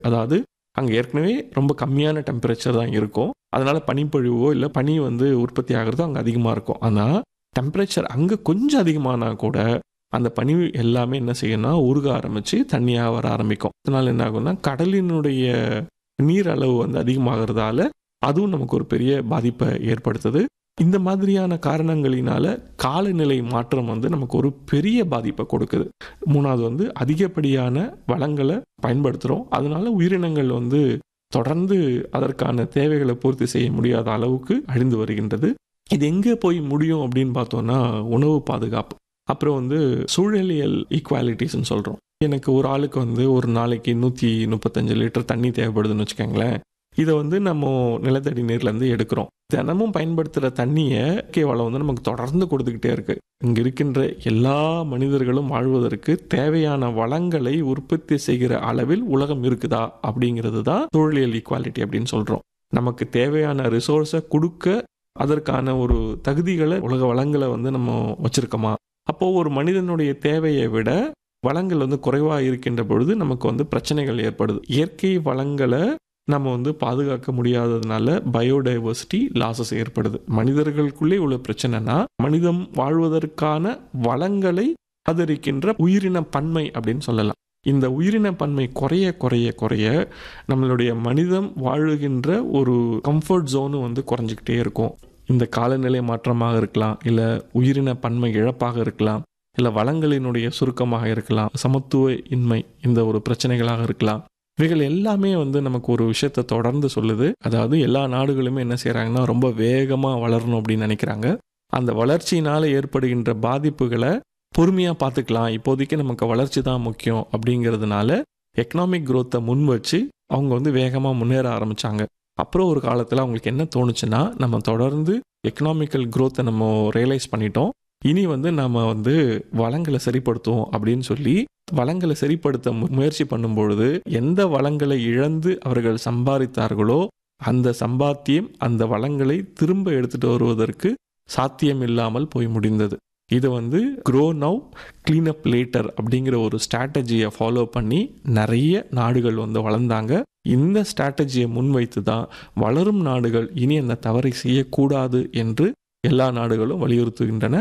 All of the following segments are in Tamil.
அதாவது அங்கே ஏற்கனவே ரொம்ப கம்மியான டெம்பரேச்சர் தான் இருக்கும் அதனால பனிப்பொழிவோ இல்லை பனி வந்து உற்பத்தி ஆகிறதோ அங்கே அதிகமாக இருக்கும் ஆனால் டெம்பரேச்சர் அங்கே கொஞ்சம் அதிகமானா கூட அந்த பனி எல்லாமே என்ன செய்யும்னா உருக ஆரம்பித்து தண்ணியாக வர ஆரம்பிக்கும் அதனால என்ன ஆகும்னா கடலினுடைய நீர் அளவு வந்து அதிகமாகிறதால அதுவும் நமக்கு ஒரு பெரிய பாதிப்பை ஏற்படுத்துது இந்த மாதிரியான காரணங்களினால காலநிலை மாற்றம் வந்து நமக்கு ஒரு பெரிய பாதிப்பை கொடுக்குது மூணாவது வந்து அதிகப்படியான வளங்களை பயன்படுத்துகிறோம் அதனால உயிரினங்கள் வந்து தொடர்ந்து அதற்கான தேவைகளை பூர்த்தி செய்ய முடியாத அளவுக்கு அழிந்து வருகின்றது இது எங்கே போய் முடியும் அப்படின்னு பார்த்தோம்னா உணவு பாதுகாப்பு அப்புறம் வந்து சூழலியல் ஈக்குவாலிட்டிஸ்ன்னு சொல்கிறோம் எனக்கு ஒரு ஆளுக்கு வந்து ஒரு நாளைக்கு நூற்றி முப்பத்தஞ்சு லிட்டர் தண்ணி தேவைப்படுதுன்னு வச்சுக்கோங்களேன் இதை வந்து நம்ம நிலத்தடி நீர்லேருந்து எடுக்கிறோம் தினமும் பயன்படுத்துகிற தண்ணியை இயற்கை வளம் வந்து நமக்கு தொடர்ந்து கொடுத்துக்கிட்டே இருக்கு இங்கே இருக்கின்ற எல்லா மனிதர்களும் வாழ்வதற்கு தேவையான வளங்களை உற்பத்தி செய்கிற அளவில் உலகம் இருக்குதா அப்படிங்கிறது தான் சூழலியல் ஈக்குவாலிட்டி அப்படின்னு சொல்கிறோம் நமக்கு தேவையான ரிசோர்ஸை கொடுக்க அதற்கான ஒரு தகுதிகளை உலக வளங்களை வந்து நம்ம வச்சிருக்கோமா அப்போ ஒரு மனிதனுடைய தேவையை விட வளங்கள் வந்து குறைவாக இருக்கின்ற பொழுது நமக்கு வந்து பிரச்சனைகள் ஏற்படுது இயற்கை வளங்களை நம்ம வந்து பாதுகாக்க முடியாததுனால பயோடைவர்சிட்டி லாசஸ் ஏற்படுது மனிதர்களுக்குள்ளே உள்ள பிரச்சனைனா மனிதம் வாழ்வதற்கான வளங்களை ஆதரிக்கின்ற உயிரின பன்மை அப்படின்னு சொல்லலாம் இந்த உயிரின பன்மை குறைய குறைய குறைய நம்மளுடைய மனிதம் வாழுகின்ற ஒரு கம்ஃபர்ட் ஜோனு வந்து குறைஞ்சிக்கிட்டே இருக்கும் இந்த காலநிலை மாற்றமாக இருக்கலாம் இல்லை உயிரின பன்மை இழப்பாக இருக்கலாம் இல்லை வளங்களினுடைய சுருக்கமாக இருக்கலாம் சமத்துவ இன்மை இந்த ஒரு பிரச்சனைகளாக இருக்கலாம் இவைகள் எல்லாமே வந்து நமக்கு ஒரு விஷயத்தை தொடர்ந்து சொல்லுது அதாவது எல்லா நாடுகளுமே என்ன செய்கிறாங்கன்னா ரொம்ப வேகமாக வளரணும் அப்படின்னு நினைக்கிறாங்க அந்த வளர்ச்சியினால் ஏற்படுகின்ற பாதிப்புகளை பொறுமையாக பார்த்துக்கலாம் இப்போதைக்கு நமக்கு வளர்ச்சி தான் முக்கியம் அப்படிங்கிறதுனால எக்கனாமிக் growth-அ முன் வச்சு அவங்க வந்து வேகமாக முன்னேற ஆரம்பித்தாங்க அப்புறம் ஒரு காலத்தில் அவங்களுக்கு என்ன தோணுச்சுன்னா நம்ம தொடர்ந்து எக்கனாமிக்கல் growth-அ நம்ம ரியலைஸ் பண்ணிட்டோம் இனி வந்து நம்ம வந்து வளங்களை சரிப்படுத்துவோம் அப்படின்னு சொல்லி வளங்களை சரிப்படுத்த மு- முயற்சி பண்ணும்பொழுது எந்த வளங்களை இழந்து அவர்கள் சம்பாதித்தார்களோ அந்த சம்பாத்தியம் அந்த வளங்களை திரும்ப எடுத்துட்டு வருவதற்கு சாத்தியம் இல்லாமல் போய் முடிந்தது இது வந்து க்ரோ நவ் cleanup லேட்டர் அப்படிங்கிற ஒரு ஸ்ட்ராட்டஜியை ஃபாலோ பண்ணி நிறைய நாடுகள் வந்து வளர்ந்தாங்க இந்த ஸ்ட்ராட்டஜியை முன்வைத்து தான் வளரும் நாடுகள் இனி அந்த தவறை செய்யக்கூடாது என்று எல்லா நாடுகளும் வலியுறுத்துகின்றன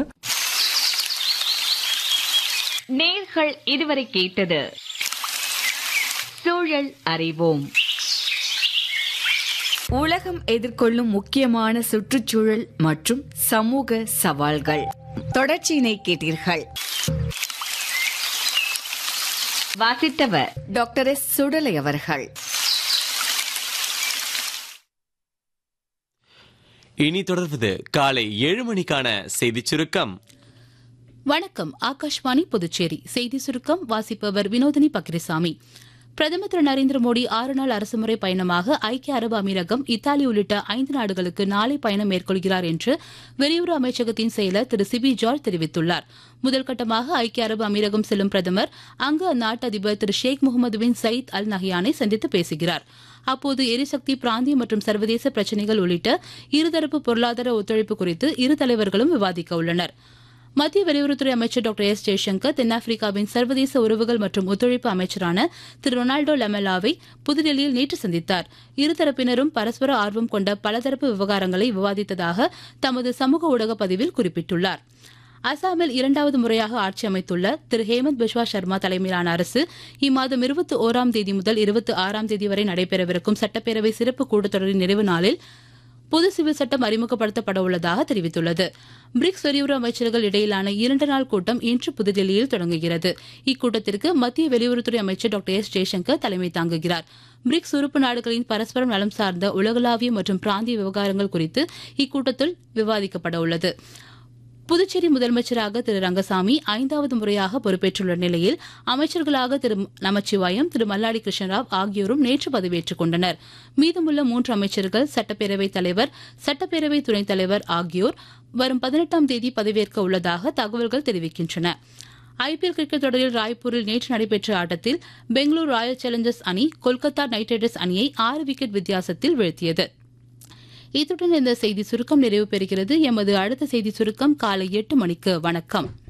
நேர்கள் இதுவரை கேட்டது சூழல் அறிவோம் உலகம் எதிர்கொள்ளும் முக்கியமான சுற்றுச்சூழல் மற்றும் சமூக சவால்கள் தொடர்ச்சியினை கேட்டீர்கள் வாசித்தவர் டாக்டர் எஸ் சுடலை அவர்கள் இனி தொடர்வது காலை ஏழு மணிக்கான செய்திச் சுருக்கம் வணக்கம் ஆகாஷ்வாணி புதுச்சேரி செய்தி சுருக்கம் வாசிப்பவர் வினோதினி பக்ரிசாமி பிரதமர் திரு நரேந்திர மோடி ஆறு நாள் அரசுமுறை பயணமாக ஐக்கிய அரபு அமீரகம் இத்தாலி உள்ளிட்ட ஐந்து நாடுகளுக்கு நாளை பயணம் மேற்கொள்கிறார் என்று வெளியுறவு அமைச்சகத்தின் செயலர் திரு சிபி ஜார்ஜ் தெரிவித்துள்ளார் முதல் கட்டமாக ஐக்கிய அரபு அமீரகம் செல்லும் பிரதமர் அங்கு அந்நாட்டு அதிபர் திரு ஷேக் முகமது பின் சயீத் அல் நஹியானை சந்தித்து பேசுகிறார் அப்போது எரிசக்தி பிராந்திய மற்றும் சர்வதேச பிரச்சினைகள் உள்ளிட்ட இருதரப்பு பொருளாதார ஒத்துழைப்பு குறித்து இரு தலைவர்களும் விவாதிக்க உள்ளனர் மத்திய வெளியுறவுத்துறை அமைச்சர் டாக்டர் எஸ் ஜெய்சங்கர் தென்னாப்பிரிக்காவின் சர்வதேச உறவுகள் மற்றும் ஒத்துழைப்பு அமைச்சரான திரு ரொனால்டோ லெமலாவை புதுடெல்லியில் நேற்று சந்தித்தார் இருதரப்பினரும் பரஸ்பர ஆர்வம் கொண்ட பலதரப்பு விவகாரங்களை விவாதித்ததாக தமது சமூக ஊடக பதிவில் குறிப்பிட்டுள்ளார் அசாமில் இரண்டாவது முறையாக ஆட்சி அமைத்துள்ள திரு ஹேமந்த் பிஸ்வா சர்மா தலைமையிலான அரசு இம்மாதம் இருபத்தி ஓராம் தேதி முதல் இருபத்தி ஆறாம் தேதி வரை நடைபெறவிருக்கும் சட்டப்பேரவை சிறப்பு கூட்டத்தொடரின் நிறைவு நாளில் பொது சிவில் சட்டம் அறிமுகப்படுத்தப்பட உள்ளதாக தெரிவித்துள்ளது பிரிக்ஸ் வெளியுறவு அமைச்சர்கள் இடையிலான இரண்டு நாள் கூட்டம் இன்று புதுடெல்லியில் தொடங்குகிறது இக்கூட்டத்திற்கு மத்திய வெளியுறவுத்துறை அமைச்சர் டாக்டர் எஸ் ஜெய்சங்கர் தலைமை தாங்குகிறார் பிரிக்ஸ் உறுப்பு நாடுகளின் பரஸ்பரம் நலம் சார்ந்த உலகளாவிய மற்றும் பிராந்திய விவகாரங்கள் குறித்து இக்கூட்டத்தில் விவாதிக்கப்பட உள்ளது புதுச்சேரி முதலமைச்சராக திரு ரங்கசாமி ஐந்தாவது முறையாக பொறுப்பேற்றுள்ள நிலையில் அமைச்சர்களாக திரு நமச்சிவாயம் திரு மல்லாடி கிருஷ்ணராவ் ஆகியோரும் நேற்று பதவியேற்றுக் கொண்டனர் மீதமுள்ள மூன்று அமைச்சர்கள் சட்டப்பேரவைத் தலைவர் சட்டப்பேரவை துணைத் தலைவர் ஆகியோர் வரும் பதினெட்டாம் தேதி பதவியேற்க உள்ளதாக தகவல்கள் தெரிவிக்கின்றன ஐபிஎல் கிரிக்கெட் தொடரில் ராய்ப்பூரில் நேற்று நடைபெற்ற ஆட்டத்தில் பெங்களூரு ராயல் சேலஞ்சர்ஸ் அணி கொல்கத்தா நைட் ரைடர்ஸ் அணியை ஆறு விக்கெட் வித்தியாசத்தில் வீழ்த்தியது இத்துடன் இந்த செய்தி சுருக்கம் நிறைவு பெறுகிறது எமது அடுத்த செய்தி சுருக்கம் காலை எட்டு மணிக்கு வணக்கம்